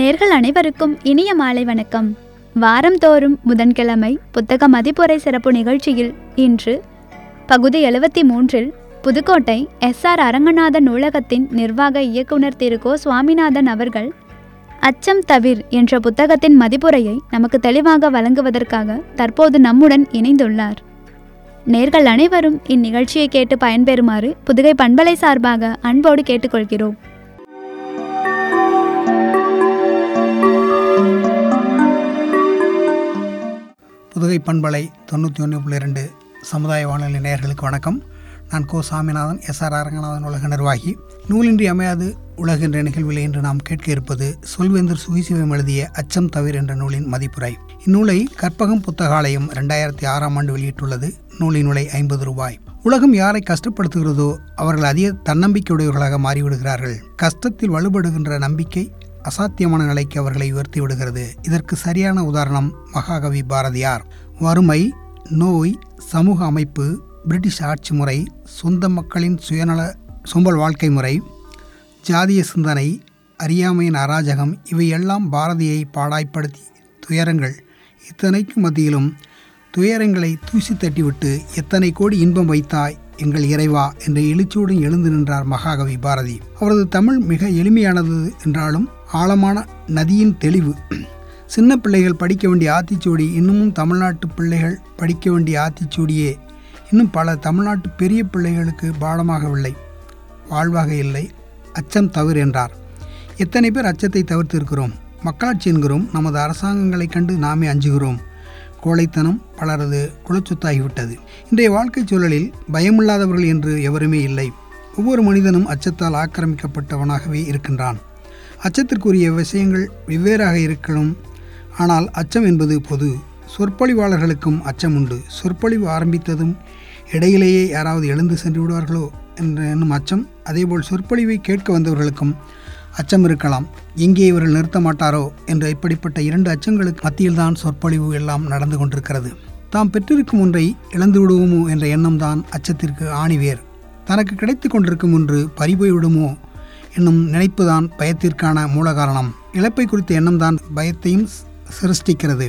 நேர்கள் அனைவருக்கும் இனிய மாலை வணக்கம் வாரந்தோறும் புதன்கிழமை புத்தக மதிப்புரை சிறப்பு நிகழ்ச்சியில் இன்று பகுதி எழுபத்தி மூன்றில் புதுக்கோட்டை எஸ் ஆர் அரங்கநாதன் நூலகத்தின் நிர்வாக இயக்குனர் திரு கோ சுவாமிநாதன் அவர்கள் அச்சம் தவிர் என்ற புத்தகத்தின் மதிப்புரையை நமக்கு தெளிவாக வழங்குவதற்காக தற்போது நம்முடன் இணைந்துள்ளார் நேர்கள் அனைவரும் இந்நிகழ்ச்சியை கேட்டு பயன்பெறுமாறு புதுகை பண்பலை சார்பாக அன்போடு கேட்டுக்கொள்கிறோம் புதுகை பண்பலை தொண்ணூற்றி ஒன்று புள்ளி ரெண்டு சமுதாய வானொலி நேயர்களுக்கு வணக்கம் நான் கோ சாமிநாதன் எஸ் ஆர் அரங்கநாதன் உலக நிர்வாகி நூலின்றி அமையாது உலக என்ற நிகழ்வில் இன்று நாம் கேட்க இருப்பது சொல்வேந்தர் சுகிசிவம் எழுதிய அச்சம் தவிர என்ற நூலின் மதிப்புரை இந்நூலை கற்பகம் புத்தகாலயம் ரெண்டாயிரத்தி ஆறாம் ஆண்டு வெளியிட்டுள்ளது நூலின் விலை ஐம்பது ரூபாய் உலகம் யாரை கஷ்டப்படுத்துகிறதோ அவர்கள் அதிக தன்னம்பிக்கையுடையவர்களாக மாறிவிடுகிறார்கள் கஷ்டத்தில் வலுப்படுகின்ற நம்பிக்கை அசாத்தியமான நிலைக்கு அவர்களை உயர்த்தி விடுகிறது இதற்கு சரியான உதாரணம் மகாகவி பாரதியார் வறுமை நோய் சமூக அமைப்பு பிரிட்டிஷ் ஆட்சி முறை சொந்த மக்களின் சுயநல சோம்பல் வாழ்க்கை முறை ஜாதிய சிந்தனை அறியாமையின் அராஜகம் இவையெல்லாம் பாரதியை பாடாய்ப்படுத்தி துயரங்கள் இத்தனைக்கும் மத்தியிலும் துயரங்களை தூசி தட்டிவிட்டு எத்தனை கோடி இன்பம் வைத்தாய் எங்கள் இறைவா என்ற எழுச்சியுடன் எழுந்து நின்றார் மகாகவி பாரதி அவரது தமிழ் மிக எளிமையானது என்றாலும் ஆழமான நதியின் தெளிவு சின்ன பிள்ளைகள் படிக்க வேண்டிய ஆத்திச்சூடி இன்னமும் தமிழ்நாட்டு பிள்ளைகள் படிக்க வேண்டிய ஆத்திச்சூடியே இன்னும் பல தமிழ்நாட்டு பெரிய பிள்ளைகளுக்கு பாடமாகவில்லை வாழ்வாக இல்லை அச்சம் தவிர என்றார் எத்தனை பேர் அச்சத்தை தவிர்த்திருக்கிறோம் மக்களாட்சி என்கிறோம் நமது அரசாங்கங்களைக் கண்டு நாமே அஞ்சுகிறோம் கோழைத்தனம் பலரது குலச்சொத்தாகிவிட்டது இன்றைய வாழ்க்கைச் சூழலில் பயமில்லாதவர்கள் என்று எவருமே இல்லை ஒவ்வொரு மனிதனும் அச்சத்தால் ஆக்கிரமிக்கப்பட்டவனாகவே இருக்கின்றான் அச்சத்திற்குரிய விஷயங்கள் வெவ்வேறாக இருக்கணும் ஆனால் அச்சம் என்பது பொது சொற்பொழிவாளர்களுக்கும் அச்சம் உண்டு சொற்பொழிவு ஆரம்பித்ததும் இடையிலேயே யாராவது எழுந்து சென்று விடுவார்களோ என்ற எண்ணும் அச்சம் அதேபோல் சொற்பொழிவை கேட்க வந்தவர்களுக்கும் அச்சம் இருக்கலாம் எங்கே இவர்கள் நிறுத்த மாட்டாரோ என்ற இப்படிப்பட்ட இரண்டு அச்சங்களுக்கு மத்தியில்தான் சொற்பொழிவு எல்லாம் நடந்து கொண்டிருக்கிறது தாம் பெற்றிருக்கும் ஒன்றை இழந்து விடுவோமோ என்ற எண்ணம்தான் அச்சத்திற்கு ஆணிவேர் தனக்கு கிடைத்து கொண்டிருக்கும் ஒன்று பறிபோய் விடுமோ என்னும் நினைப்புதான் பயத்திற்கான மூல காரணம் இழப்பை குறித்த எண்ணம்தான் பயத்தையும் சிருஷ்டிக்கிறது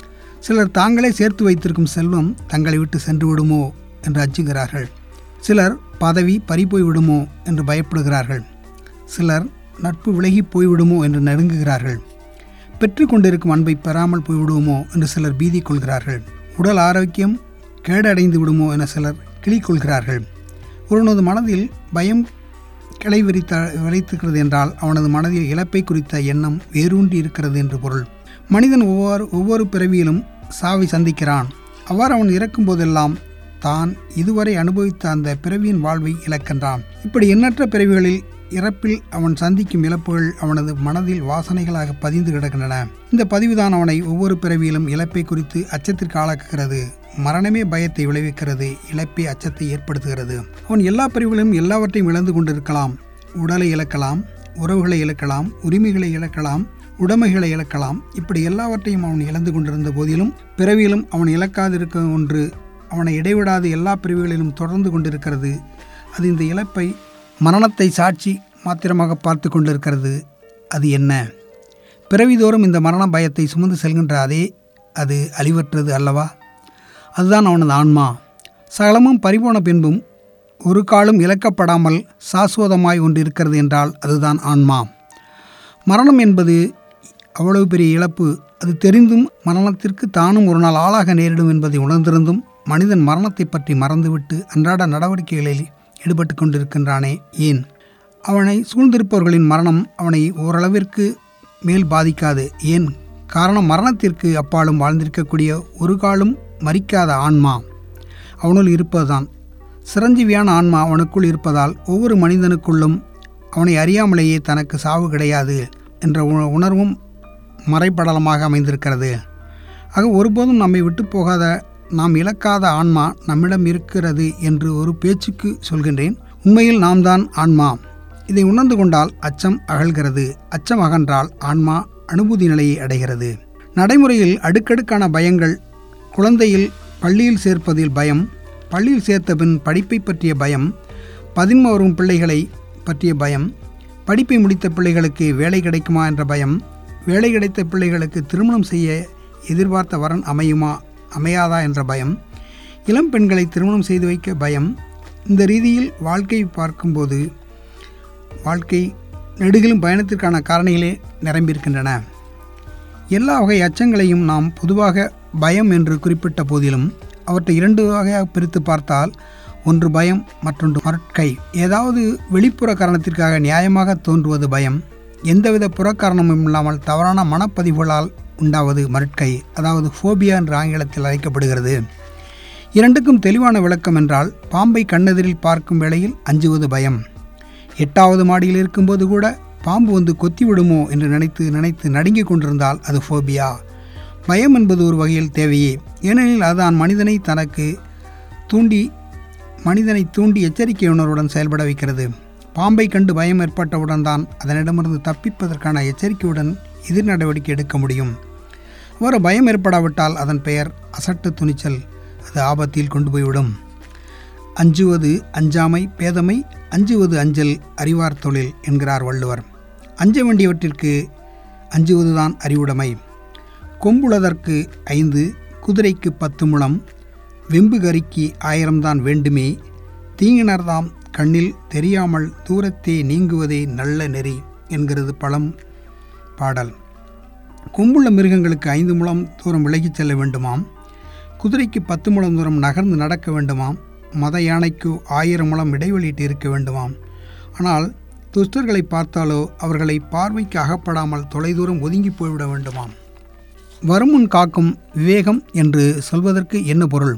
சிலர் தாங்களே சேர்த்து வைத்திருக்கும் செல்வம் தங்களை விட்டு சென்று விடுமோ என்று அஞ்சுகிறார்கள் சிலர் பதவி பறிபோய் விடுமோ என்று பயப்படுகிறார்கள் சிலர் நட்பு விலகி போய்விடுமோ என்று நடுங்குகிறார்கள் பெற்று கொண்டிருக்கும் அன்பை பெறாமல் போய்விடுவோமோ என்று சிலர் பீதி கொள்கிறார்கள் உடல் ஆரோக்கியம் கேடடைந்து விடுமோ என சிலர் கிளி கொள்கிறார்கள் ஒருவனது மனதில் பயம் கிளை விரித்த விளைத்துக்கிறது என்றால் அவனது மனதில் இழப்பை குறித்த எண்ணம் வேரூன்றி இருக்கிறது என்று பொருள் மனிதன் ஒவ்வொரு ஒவ்வொரு பிறவியிலும் சாவை சந்திக்கிறான் அவ்வாறு அவன் இறக்கும் போதெல்லாம் தான் இதுவரை அனுபவித்த அந்த பிறவியின் வாழ்வை இழக்கின்றான் இப்படி எண்ணற்ற பிறவிகளில் இறப்பில் அவன் சந்திக்கும் இழப்புகள் அவனது மனதில் வாசனைகளாக பதிந்து கிடக்கின்றன இந்த பதிவுதான் அவனை ஒவ்வொரு பிறவியிலும் இழப்பை குறித்து அச்சத்திற்கு ஆளாக்குகிறது மரணமே பயத்தை விளைவிக்கிறது இழப்பே அச்சத்தை ஏற்படுத்துகிறது அவன் எல்லா பிரிவுகளிலும் எல்லாவற்றையும் இழந்து கொண்டிருக்கலாம் உடலை இழக்கலாம் உறவுகளை இழக்கலாம் உரிமைகளை இழக்கலாம் உடைமைகளை இழக்கலாம் இப்படி எல்லாவற்றையும் அவன் இழந்து கொண்டிருந்த போதிலும் பிறவியிலும் அவன் இழக்காதிருக்க ஒன்று அவனை இடைவிடாது எல்லா பிரிவுகளிலும் தொடர்ந்து கொண்டிருக்கிறது அது இந்த இழப்பை மரணத்தை சாட்சி மாத்திரமாக பார்த்து கொண்டிருக்கிறது அது என்ன பிறவிதோறும் இந்த மரண பயத்தை சுமந்து செல்கின்ற அதே அது அழிவற்றது அல்லவா அதுதான் அவனது ஆன்மா சகலமும் பறிபோன பின்பும் ஒரு காலம் இழக்கப்படாமல் சாஸ்வதமாய் ஒன்று இருக்கிறது என்றால் அதுதான் ஆன்மா மரணம் என்பது அவ்வளவு பெரிய இழப்பு அது தெரிந்தும் மரணத்திற்கு தானும் ஒரு நாள் ஆளாக நேரிடும் என்பதை உணர்ந்திருந்தும் மனிதன் மரணத்தை பற்றி மறந்துவிட்டு அன்றாட நடவடிக்கைகளில் ஈடுபட்டு கொண்டிருக்கின்றானே ஏன் அவனை சூழ்ந்திருப்பவர்களின் மரணம் அவனை ஓரளவிற்கு மேல் பாதிக்காது ஏன் காரணம் மரணத்திற்கு அப்பாலும் வாழ்ந்திருக்கக்கூடிய ஒரு காலும் மறிக்காத ஆன்மா அவனுள் இருப்பதுதான் சிரஞ்சீவியான ஆன்மா அவனுக்குள் இருப்பதால் ஒவ்வொரு மனிதனுக்குள்ளும் அவனை அறியாமலேயே தனக்கு சாவு கிடையாது என்ற உணர்வும் மறைப்படலமாக அமைந்திருக்கிறது ஆக ஒருபோதும் நம்மை விட்டு போகாத நாம் இழக்காத ஆன்மா நம்மிடம் இருக்கிறது என்று ஒரு பேச்சுக்கு சொல்கின்றேன் உண்மையில் நாம் தான் ஆன்மா இதை உணர்ந்து கொண்டால் அச்சம் அகழ்கிறது அச்சம் அகன்றால் ஆன்மா அனுபூதி நிலையை அடைகிறது நடைமுறையில் அடுக்கடுக்கான பயங்கள் குழந்தையில் பள்ளியில் சேர்ப்பதில் பயம் பள்ளியில் சேர்த்த பின் படிப்பை பற்றிய பயம் பதின்ம வரும் பிள்ளைகளை பற்றிய பயம் படிப்பை முடித்த பிள்ளைகளுக்கு வேலை கிடைக்குமா என்ற பயம் வேலை கிடைத்த பிள்ளைகளுக்கு திருமணம் செய்ய எதிர்பார்த்த வரன் அமையுமா அமையாதா என்ற பயம் இளம் பெண்களை திருமணம் செய்து வைக்க பயம் இந்த ரீதியில் வாழ்க்கை பார்க்கும்போது வாழ்க்கை நெடுகிலும் பயணத்திற்கான காரணிகளே நிரம்பியிருக்கின்றன எல்லா வகை அச்சங்களையும் நாம் பொதுவாக பயம் என்று குறிப்பிட்ட போதிலும் அவற்றை இரண்டு வகையாக பிரித்து பார்த்தால் ஒன்று பயம் மற்றொன்று மறட்கை ஏதாவது வெளிப்புற காரணத்திற்காக நியாயமாக தோன்றுவது பயம் எந்தவித புறக்காரணமும் இல்லாமல் தவறான மனப்பதிவுகளால் உண்டாவது மருட்கை அதாவது ஃபோபியா என்று ஆங்கிலத்தில் அழைக்கப்படுகிறது இரண்டுக்கும் தெளிவான விளக்கம் என்றால் பாம்பை கண்ணெதிரில் பார்க்கும் வேளையில் அஞ்சுவது பயம் எட்டாவது மாடியில் இருக்கும்போது கூட பாம்பு வந்து கொத்தி விடுமோ என்று நினைத்து நினைத்து நடுங்கிக் கொண்டிருந்தால் அது ஃபோபியா பயம் என்பது ஒரு வகையில் தேவையே ஏனெனில் அதுதான் மனிதனை தனக்கு தூண்டி மனிதனை தூண்டி எச்சரிக்கை உணர்வுடன் செயல்பட வைக்கிறது பாம்பை கண்டு பயம் ஏற்பட்டவுடன் தான் அதனிடமிருந்து தப்பிப்பதற்கான எச்சரிக்கையுடன் எதிர் நடவடிக்கை எடுக்க முடியும் ஒரு பயம் ஏற்படாவிட்டால் அதன் பெயர் அசட்டு துணிச்சல் அது ஆபத்தில் கொண்டு போய்விடும் அஞ்சுவது அஞ்சாமை பேதமை அஞ்சுவது அஞ்சல் அறிவார் தொழில் என்கிறார் வள்ளுவர் அஞ்ச வேண்டியவற்றிற்கு அஞ்சுவதுதான் அறிவுடைமை கொம்புளதற்கு ஐந்து குதிரைக்கு பத்து முழம் வெம்பு கறிக்கு ஆயிரம்தான் வேண்டுமே தீங்கினர்தாம் கண்ணில் தெரியாமல் தூரத்தே நீங்குவதே நல்ல நெறி என்கிறது பழம் பாடல் கொம்புள்ள மிருகங்களுக்கு ஐந்து முழம் தூரம் விலகிச் செல்ல வேண்டுமாம் குதிரைக்கு பத்து முழம் தூரம் நகர்ந்து நடக்க வேண்டுமாம் மத யானைக்கு ஆயிரம் முழம் இடைவெளியிட்டு இருக்க வேண்டுமாம் ஆனால் துஷ்டர்களை பார்த்தாலோ அவர்களை பார்வைக்கு அகப்படாமல் தொலைதூரம் ஒதுங்கி போய்விட வேண்டுமாம் வருமுன் காக்கும் விவேகம் என்று சொல்வதற்கு என்ன பொருள்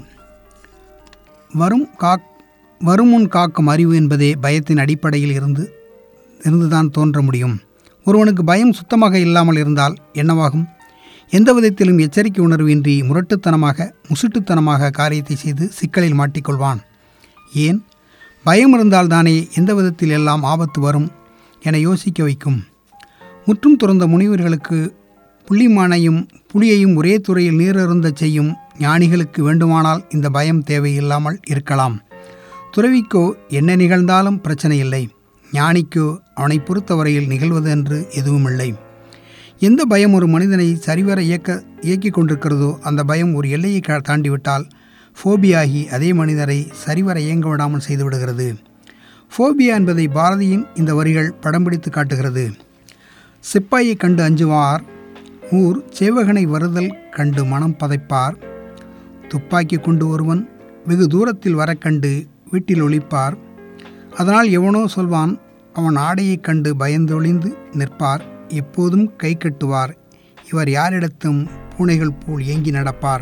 வரும் காக் வருமுன் காக்கும் அறிவு என்பதே பயத்தின் அடிப்படையில் இருந்து இருந்துதான் தோன்ற முடியும் ஒருவனுக்கு பயம் சுத்தமாக இல்லாமல் இருந்தால் என்னவாகும் எந்த விதத்திலும் எச்சரிக்கை உணர்வின்றி முரட்டுத்தனமாக முசுட்டுத்தனமாக காரியத்தை செய்து சிக்கலில் மாட்டிக்கொள்வான் ஏன் பயம் இருந்தால்தானே எந்த விதத்தில் எல்லாம் ஆபத்து வரும் என யோசிக்க வைக்கும் முற்றும் துறந்த முனிவர்களுக்கு புள்ளிமானையும் புலியையும் ஒரே துறையில் நீரருந்தச் செய்யும் ஞானிகளுக்கு வேண்டுமானால் இந்த பயம் தேவையில்லாமல் இருக்கலாம் துறவிக்கோ என்ன நிகழ்ந்தாலும் பிரச்சனை இல்லை ஞானிக்கோ அவனை பொறுத்தவரையில் நிகழ்வது என்று எதுவுமில்லை எந்த பயம் ஒரு மனிதனை சரிவர இயக்க இயக்கிக் கொண்டிருக்கிறதோ அந்த பயம் ஒரு எல்லையை கா- தாண்டிவிட்டால் ஃபோபியாகி அதே மனிதரை சரிவர இயங்க விடாமல் செய்துவிடுகிறது ஃபோபியா என்பதை பாரதியின் இந்த வரிகள் படம் பிடித்து காட்டுகிறது சிப்பாயை கண்டு அஞ்சுவார் ஊர் சேவகனை வருதல் கண்டு மனம் பதைப்பார் துப்பாக்கி கொண்டு ஒருவன் வெகு தூரத்தில் வரக் கண்டு வீட்டில் ஒளிப்பார் அதனால் எவனோ சொல்வான் அவன் ஆடையைக் கண்டு பயந்தொழிந்து நிற்பார் எப்போதும் கை கட்டுவார் இவர் யாரிடத்தும் பூனைகள் போல் ஏங்கி நடப்பார்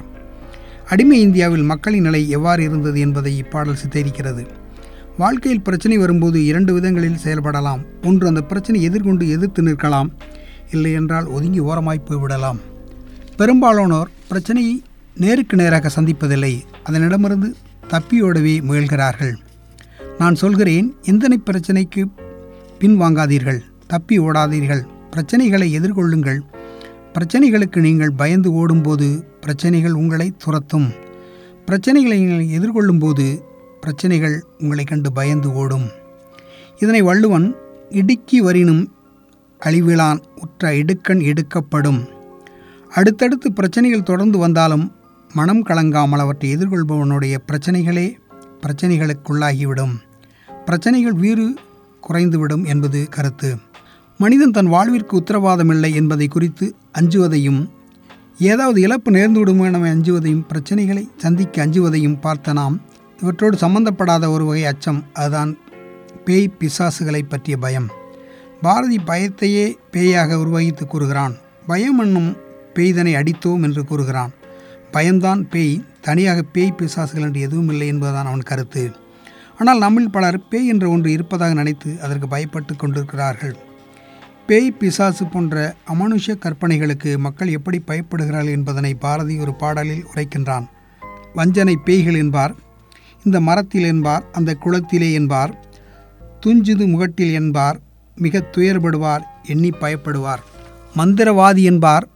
அடிமை இந்தியாவில் மக்களின் நிலை எவ்வாறு இருந்தது என்பதை இப்பாடல் சித்தரிக்கிறது வாழ்க்கையில் பிரச்சனை வரும்போது இரண்டு விதங்களில் செயல்படலாம் ஒன்று அந்த பிரச்சனை எதிர்கொண்டு எதிர்த்து நிற்கலாம் இல்லை என்றால் ஒதுங்கி ஓரமாய் போய்விடலாம் பெரும்பாலானோர் பிரச்சனையை நேருக்கு நேராக சந்திப்பதில்லை அதனிடமிருந்து தப்பியோடவே முயல்கிறார்கள் நான் சொல்கிறேன் எந்தனை பிரச்சனைக்கு பின்வாங்காதீர்கள் தப்பி ஓடாதீர்கள் பிரச்சனைகளை எதிர்கொள்ளுங்கள் பிரச்சனைகளுக்கு நீங்கள் பயந்து ஓடும்போது பிரச்சனைகள் உங்களை துரத்தும் பிரச்சனைகளை நீங்கள் எதிர்கொள்ளும்போது பிரச்சனைகள் உங்களை கண்டு பயந்து ஓடும் இதனை வள்ளுவன் இடுக்கி வரினும் அழிவிலான் உற்ற இடுக்கண் எடுக்கப்படும் அடுத்தடுத்து பிரச்சனைகள் தொடர்ந்து வந்தாலும் மனம் கலங்காமல் அவற்றை எதிர்கொள்பவனுடைய பிரச்சனைகளே பிரச்சனைகளுக்குள்ளாகிவிடும் பிரச்சனைகள் வீறு குறைந்துவிடும் என்பது கருத்து மனிதன் தன் வாழ்விற்கு உத்தரவாதமில்லை என்பதை குறித்து அஞ்சுவதையும் ஏதாவது இழப்பு நேர்ந்து விடுமோ என அஞ்சுவதையும் பிரச்சனைகளை சந்திக்க அஞ்சுவதையும் பார்த்த நாம் இவற்றோடு சம்பந்தப்படாத ஒரு வகை அச்சம் அதுதான் பேய் பிசாசுகளை பற்றிய பயம் பாரதி பயத்தையே பேயாக உருவகித்து கூறுகிறான் பயம் என்னும் பேய்தனை அடித்தோம் என்று கூறுகிறான் பயம்தான் பேய் தனியாக பேய் பிசாசுகள் என்று எதுவும் இல்லை என்பதுதான் அவன் கருத்து ஆனால் நம்மில் பலர் பேய் என்ற ஒன்று இருப்பதாக நினைத்து அதற்கு பயப்பட்டு கொண்டிருக்கிறார்கள் பேய் பிசாசு போன்ற அமானுஷ்ய கற்பனைகளுக்கு மக்கள் எப்படி பயப்படுகிறார்கள் என்பதனை பாரதி ஒரு பாடலில் உரைக்கின்றான் வஞ்சனை பேய்கள் என்பார் இந்த மரத்தில் என்பார் அந்த குளத்திலே என்பார் துஞ்சுது முகட்டில் என்பார் மிக துயர்படுவார் எண்ணி பயப்படுவார் மந்திரவாதி என்பார்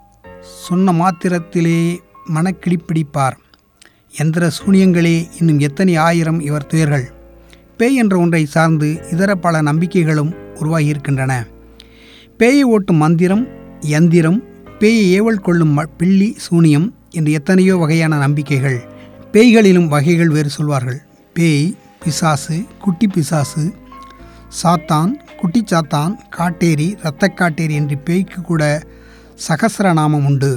சொன்ன மாத்திரத்திலே மனக்கிடிப்பிடிப்பார் எந்திர சூனியங்களே இன்னும் எத்தனை ஆயிரம் இவர் துயர்கள் பேய் என்ற ஒன்றை சார்ந்து இதர பல நம்பிக்கைகளும் உருவாகியிருக்கின்றன பேயை ஓட்டும் மந்திரம் யந்திரம் பேயை ஏவல் கொள்ளும் ம- பில்லி சூனியம் என்று எத்தனையோ வகையான நம்பிக்கைகள் பேய்களிலும் வகைகள் வேறு சொல்வார்கள் பேய் பிசாசு குட்டி பிசாசு சாத்தான் குட்டி சாத்தான் காட்டேரி இரத்தக் காட்டேரி என்று பேய்க்கு கூட சகசிர நாமம் உண்டு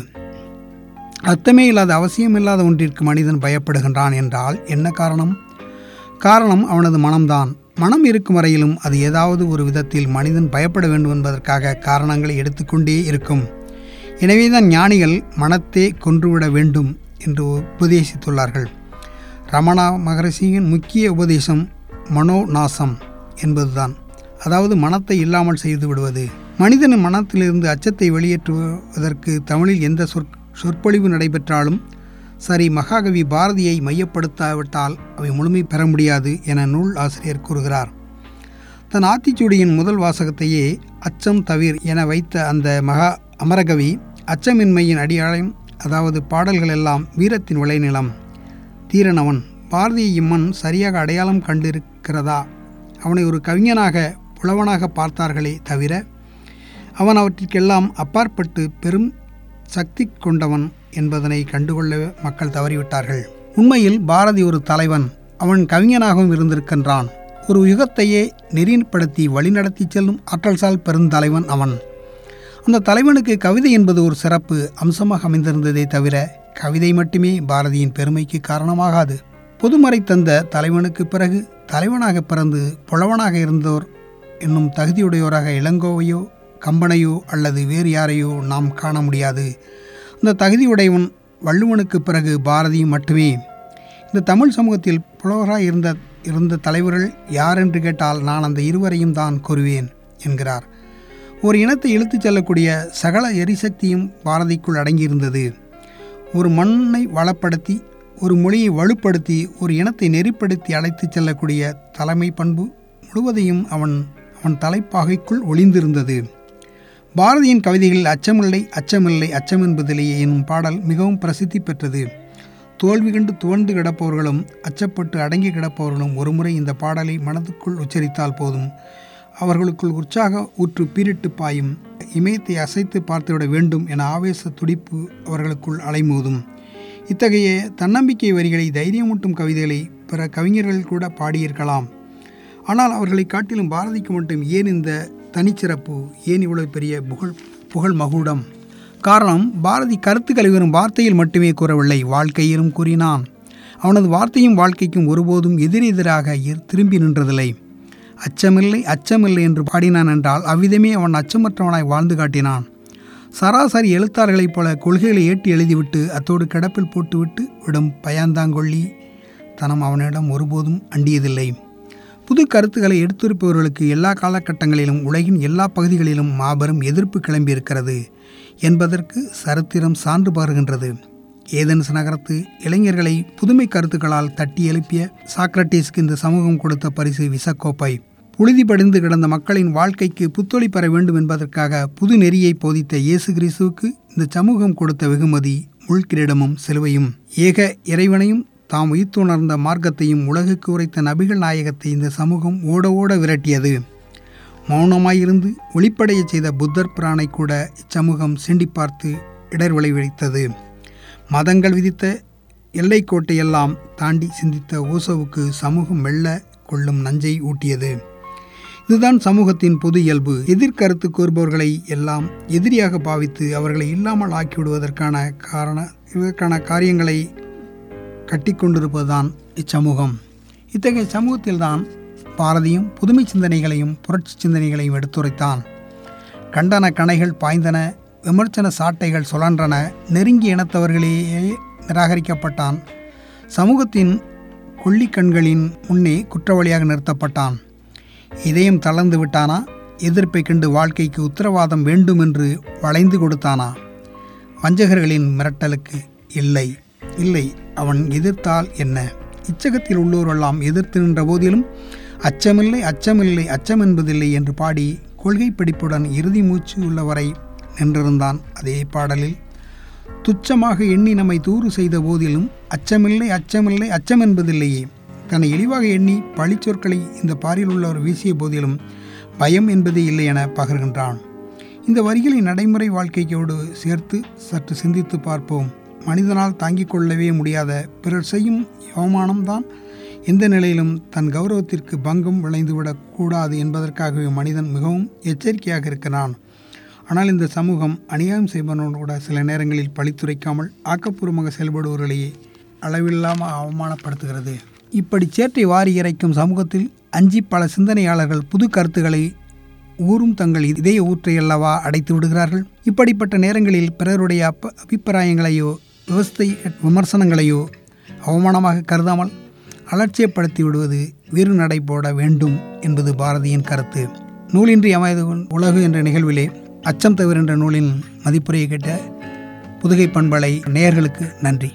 அர்த்தமே இல்லாத அவசியமில்லாத ஒன்றிற்கு மனிதன் பயப்படுகின்றான் என்றால் என்ன காரணம் காரணம் அவனது மனம்தான் மனம் இருக்கும் வரையிலும் அது ஏதாவது ஒரு விதத்தில் மனிதன் பயப்பட வேண்டும் என்பதற்காக காரணங்களை எடுத்துக்கொண்டே இருக்கும் எனவேதான் ஞானிகள் மனத்தே கொன்றுவிட வேண்டும் என்று உபதேசித்துள்ளார்கள் ரமணா மகரிஷியின் முக்கிய உபதேசம் மனோநாசம் என்பதுதான் அதாவது மனத்தை இல்லாமல் செய்து விடுவது மனிதனின் மனத்திலிருந்து அச்சத்தை வெளியேற்றுவதற்கு தமிழில் எந்த சொற் சொற்பொழிவு நடைபெற்றாலும் சரி மகாகவி பாரதியை மையப்படுத்தாவிட்டால் அவை முழுமை பெற முடியாது என நூல் ஆசிரியர் கூறுகிறார் தன் ஆத்திச்சூடியின் முதல் வாசகத்தையே அச்சம் தவிர் என வைத்த அந்த மகா அமரகவி அச்சமின்மையின் அடியாளம் அதாவது பாடல்கள் எல்லாம் வீரத்தின் விளைநிலம் தீரனவன் பாரதியை இம்மன் சரியாக அடையாளம் கண்டிருக்கிறதா அவனை ஒரு கவிஞனாக புலவனாக பார்த்தார்களே தவிர அவன் அவற்றிற்கெல்லாம் அப்பாற்பட்டு பெரும் சக்தி கொண்டவன் என்பதனை கண்டுகொள்ள மக்கள் தவறிவிட்டார்கள் உண்மையில் பாரதி ஒரு தலைவன் அவன் கவிஞனாகவும் இருந்திருக்கின்றான் ஒரு யுகத்தையே நெறிப்படுத்தி வழிநடத்தி செல்லும் ஆற்றல்சால் பெருந்தலைவன் அவன் அந்த தலைவனுக்கு கவிதை என்பது ஒரு சிறப்பு அம்சமாக அமைந்திருந்ததே தவிர கவிதை மட்டுமே பாரதியின் பெருமைக்கு காரணமாகாது பொதுமறை தந்த தலைவனுக்கு பிறகு தலைவனாக பிறந்து புலவனாக இருந்தோர் என்னும் தகுதியுடையோராக இளங்கோவையோ கம்பனையோ அல்லது வேறு யாரையோ நாம் காண முடியாது இந்த தகுதியுடையவன் வள்ளுவனுக்கு பிறகு பாரதி மட்டுமே இந்த தமிழ் சமூகத்தில் புலவராக இருந்த இருந்த தலைவர்கள் யார் என்று கேட்டால் நான் அந்த இருவரையும் தான் கூறுவேன் என்கிறார் ஒரு இனத்தை இழுத்துச் செல்லக்கூடிய சகல எரிசக்தியும் பாரதிக்குள் அடங்கியிருந்தது ஒரு மண்ணை வளப்படுத்தி ஒரு மொழியை வலுப்படுத்தி ஒரு இனத்தை நெறிப்படுத்தி அழைத்துச் செல்லக்கூடிய தலைமை பண்பு முழுவதையும் அவன் அவன் தலைப்பாகைக்குள் ஒளிந்திருந்தது பாரதியின் கவிதைகளில் அச்சமில்லை அச்சமில்லை அச்சம் என்பதிலேயே எனும் பாடல் மிகவும் பிரசித்தி பெற்றது தோல்வி கண்டு துவண்டு கிடப்பவர்களும் அச்சப்பட்டு அடங்கி கிடப்பவர்களும் ஒருமுறை இந்த பாடலை மனதுக்குள் உச்சரித்தால் போதும் அவர்களுக்குள் உற்சாக ஊற்று பீரிட்டு பாயும் இமயத்தை அசைத்து பார்த்துவிட வேண்டும் என ஆவேச துடிப்பு அவர்களுக்குள் அலைமோதும் இத்தகைய தன்னம்பிக்கை வரிகளை தைரியமூட்டும் கவிதைகளை பிற கவிஞர்கள் கூட பாடியிருக்கலாம் ஆனால் அவர்களை காட்டிலும் பாரதிக்கு மட்டும் ஏன் இந்த தனிச்சிறப்பு ஏன் இவ்வளவு பெரிய புகழ் புகழ் மகுடம் காரணம் பாரதி கருத்துக்களை வெறும் வார்த்தையில் மட்டுமே கூறவில்லை வாழ்க்கையிலும் கூறினான் அவனது வார்த்தையும் வாழ்க்கைக்கும் ஒருபோதும் எதிரெதிராக இரு- திரும்பி நின்றதில்லை அச்சமில்லை அச்சமில்லை என்று பாடினான் என்றால் அவ்விதமே அவன் அச்சமற்றவனாய் வாழ்ந்து காட்டினான் சராசரி எழுத்தாளர்களைப் போல கொள்கைகளை ஏற்றி எழுதிவிட்டு அத்தோடு கிடப்பில் போட்டுவிட்டு விடும் பயாந்தாங்கொள்ளி தனம் அவனிடம் ஒருபோதும் அண்டியதில்லை புது கருத்துக்களை எடுத்துரைப்பவர்களுக்கு எல்லா காலகட்டங்களிலும் உலகின் எல்லா பகுதிகளிலும் மாபெரும் எதிர்ப்பு கிளம்பியிருக்கிறது என்பதற்கு சரித்திரம் சான்று பகர்கின்றது ஏதென்ஸ் நகரத்து இளைஞர்களை புதுமை கருத்துக்களால் தட்டி எழுப்பிய சாக்ரட்டிஸ்க்கு இந்த சமூகம் கொடுத்த பரிசு விசக்கோப்பை புழுதி படிந்து கிடந்த மக்களின் வாழ்க்கைக்கு புத்தொளி பெற வேண்டும் என்பதற்காக புது நெறியை போதித்த இயேசு கிறிஸ்துவுக்கு இந்த சமூகம் கொடுத்த வெகுமதி முள்கிரீடமும் சிலுவையும் ஏக இறைவனையும் தாம் உயிர்த்துணர்ந்த மார்க்கத்தையும் உலகுக்கு உரைத்த நபிகள் நாயகத்தை இந்த சமூகம் ஓட ஓட விரட்டியது மௌனமாயிருந்து ஒளிப்படையச் செய்த புத்தர் பிரானை கூட இச்சமூகம் சிண்டி பார்த்து இடர் விளைவித்தது மதங்கள் விதித்த எல்லைக்கோட்டையெல்லாம் தாண்டி சிந்தித்த ஓசோவுக்கு சமூகம் வெல்ல கொள்ளும் நஞ்சை ஊட்டியது இதுதான் சமூகத்தின் பொது இயல்பு எதிர்கருத்து கூறுபவர்களை எல்லாம் எதிரியாக பாவித்து அவர்களை இல்லாமல் ஆக்கிவிடுவதற்கான காரண இதற்கான காரியங்களை கட்டிக்கொண்டிருப்பதுதான் இச்சமூகம் இத்தகைய சமூகத்தில்தான் பாரதியும் புதுமை சிந்தனைகளையும் புரட்சி சிந்தனைகளையும் எடுத்துரைத்தான் கண்டன கணைகள் பாய்ந்தன விமர்சன சாட்டைகள் சுழன்றன நெருங்கிய இனத்தவர்களேயே நிராகரிக்கப்பட்டான் சமூகத்தின் கொள்ளிக்கண்களின் முன்னே குற்றவாளியாக நிறுத்தப்பட்டான் இதயம் தளர்ந்து விட்டானா எதிர்ப்பை கண்டு வாழ்க்கைக்கு உத்தரவாதம் வேண்டும் என்று வளைந்து கொடுத்தானா வஞ்சகர்களின் மிரட்டலுக்கு இல்லை இல்லை அவன் எதிர்த்தால் என்ன இச்சகத்தில் உள்ளோரெல்லாம் எதிர்த்து நின்ற போதிலும் அச்சமில்லை அச்சமில்லை அச்சம் என்பதில்லை என்று பாடி கொள்கை பிடிப்புடன் இறுதி மூச்சு உள்ளவரை நின்றிருந்தான் அதே பாடலில் துச்சமாக எண்ணி நம்மை தூறு செய்த போதிலும் அச்சமில்லை அச்சமில்லை அச்சம் என்பதில்லையே தன்னை இழிவாக எண்ணி பழிச்சொற்களை இந்த பாரில் உள்ளவர் வீசிய போதிலும் பயம் என்பதே இல்லை என பகர்கின்றான் இந்த வரிகளை நடைமுறை வாழ்க்கையோடு சேர்த்து சற்று சிந்தித்து பார்ப்போம் மனிதனால் தாங்கிக் கொள்ளவே முடியாத பிறர் செய்யும் அவமானம்தான் எந்த நிலையிலும் தன் கௌரவத்திற்கு பங்கம் விளைந்துவிடக் கூடாது என்பதற்காகவே மனிதன் மிகவும் எச்சரிக்கையாக இருக்கிறான் ஆனால் இந்த சமூகம் அநியாயம் செய்பவனோடு கூட சில நேரங்களில் பழித்துரைக்காமல் ஆக்கப்பூர்வமாக செயல்படுபவர்களையே அளவில்லாமல் அவமானப்படுத்துகிறது இப்படி சேற்றை வாரி இறைக்கும் சமூகத்தில் அஞ்சி பல சிந்தனையாளர்கள் புது கருத்துக்களை ஊரும் தங்கள் இதய ஊற்றை அல்லவா அடைத்து விடுகிறார்கள் இப்படிப்பட்ட நேரங்களில் பிறருடைய அப்ப அபிப்பிராயங்களையோ விவசாய விமர்சனங்களையோ அவமானமாக கருதாமல் அலட்சியப்படுத்தி விடுவது வீறு நடை போட வேண்டும் என்பது பாரதியின் கருத்து நூலின்றி அமைது உலகு என்ற நிகழ்விலே அச்சம் தவிர என்ற நூலின் மதிப்புரையை கேட்ட புதுகை பண்பலை நேயர்களுக்கு நன்றி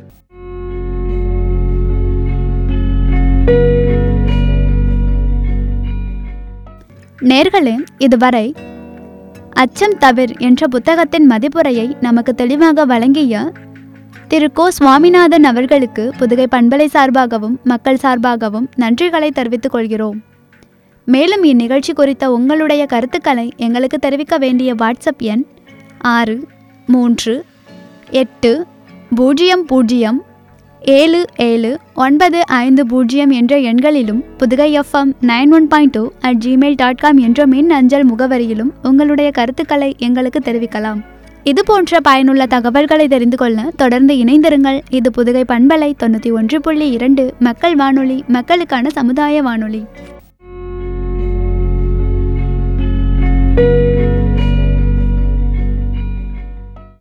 நேர்களே இதுவரை அச்சம் தவிர் என்ற புத்தகத்தின் மதிப்புரையை நமக்கு தெளிவாக வழங்கிய திரு கோ சுவாமிநாதன் அவர்களுக்கு புதுகை பண்பலை சார்பாகவும் மக்கள் சார்பாகவும் நன்றிகளை தெரிவித்துக் கொள்கிறோம் மேலும் இந்நிகழ்ச்சி குறித்த உங்களுடைய கருத்துக்களை எங்களுக்கு தெரிவிக்க வேண்டிய வாட்ஸ்அப் எண் ஆறு மூன்று எட்டு பூஜ்ஜியம் பூஜ்ஜியம் ஏழு ஏழு ஒன்பது ஐந்து பூஜ்ஜியம் என்ற எண்களிலும் Pudugai FM nine one point two at Gmail dot com என்ற மின் அஞ்சல் முகவரியிலும் உங்களுடைய கருத்துக்களை எங்களுக்கு தெரிவிக்கலாம் இது போன்ற பயனுள்ள தகவல்களை தெரிந்து கொள்ள தொடர்ந்து இணைந்திருங்கள் இது புதுகை பண்பலை தொண்ணூற்றி ஒன்று புள்ளி இரண்டு மக்கள் வானொலி மக்களுக்கான சமுதாய வானொலி